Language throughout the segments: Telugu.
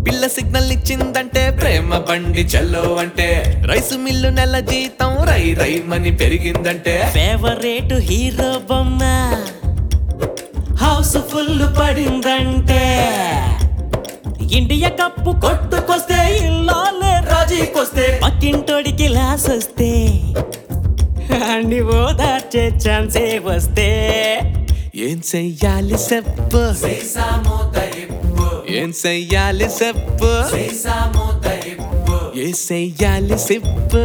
పిల్ల సిగ్నల్ ఇచ్చిందంటే ప్రేమ బండి చల్లో అంటే రైసు మిల్లు నెల జీతం రై రై మని పెరిగిందంటే ఫేవరెట్ హీరో బొమ్మ హౌస్ ఫుల్ పడిందంటే ఇండియా కప్పు కొట్టుకొస్తే ఇల్లాలే రాజీకొస్తే పక్కింటోడికి లాస్ వస్తే అన్ని ఓదార్చే ఛాన్సే వస్తే ఏం చెయ్యాలి చెప్పు ఏం చెయ్యాలి చెప్పు ఏ చెయ్యాలి చెప్పు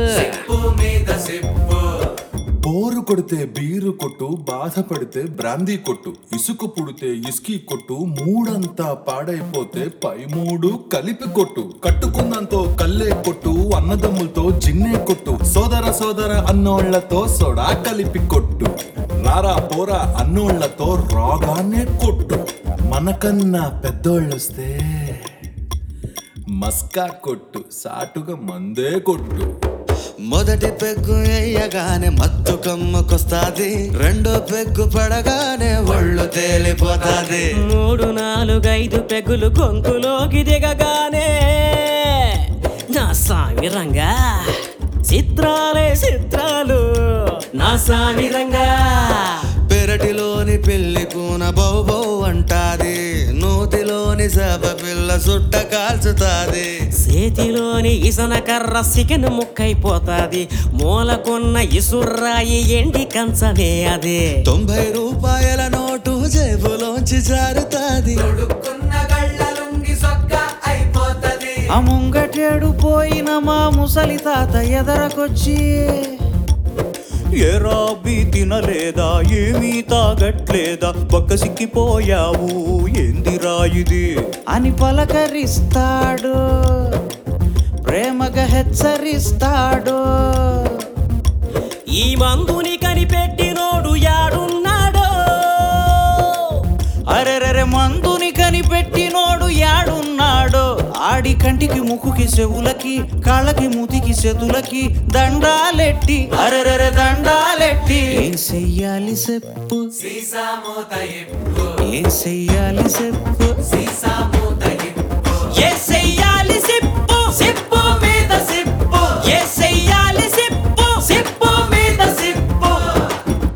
బోరు కొడితే బీరు కొట్టు బాధపడితే బ్రాందీ కొట్టు ఇసుక పుడితే ఇస్కీ కొట్టు మూడంతా పాడైపోతే పై మూడు కలిపి కొట్టు కట్టుకున్నంతో కల్లే కొట్టు అన్నదమ్ములతో జిన్నే కొట్టు సోదర సోదర అన్నోళ్లతో సోడా కలిపి కొట్టు రారా పోరా అన్నోళ్లతో రాగానే కొట్టు మనకన్నా పెద్దోళ్ళొస్తే మస్కా కొట్టు సాటుగా మందే కొట్టు మొదటి పెగ్గు వేయగానే మత్తు కమ్ముకొస్తాది రెండో పెగ్గు పడగానే ఒళ్ళు తేలిపోతాది మూడు నాలుగైదు పెగులు గొంతులోకి దిగగానే నా సామిరంగా చిత్రాలే చిత్రాలు నా సామిరంగా పెరటిలోని పెళ్లి కూన బౌ బౌ అంటాది నూతిలోని సభ పిల్ల సుట్ట కాల్చుతాది చేతిలోని ఇసన కర్ర సికెన్ ముక్కైపోతాది మూలకున్న ఇసుర్రాయి ఎండి కంచమే అదే తొంభై రూపాయల నోటు జేబులోంచి జారుతాది ఆ ముంగటేడు పోయిన మా ముసలి తాత ఎదరకొచ్చి ఎరాబి తినలేదా ఏమీ తాగట్లేదా పక్క సిక్కిపోయావు ఏందిరా ఇది అని పలకరిస్తాడు ప్రేమగా హెచ్చరిస్తాడు ఈ మందుని కనిపెట్టినోడు యాడున్నాడో అరెరెరె మందుని కనిపెట్టినోడు యాడున్నాడో ఆడి కంటికి ముక్కుకి చెవులకి కాళ్ళకి మూతికి చేతులకి దండాలెట్టి అరెరెరె దండాలెట్టి ఏం చెయ్యాలి చెప్పు ఏం చెయ్యాలి చెప్పు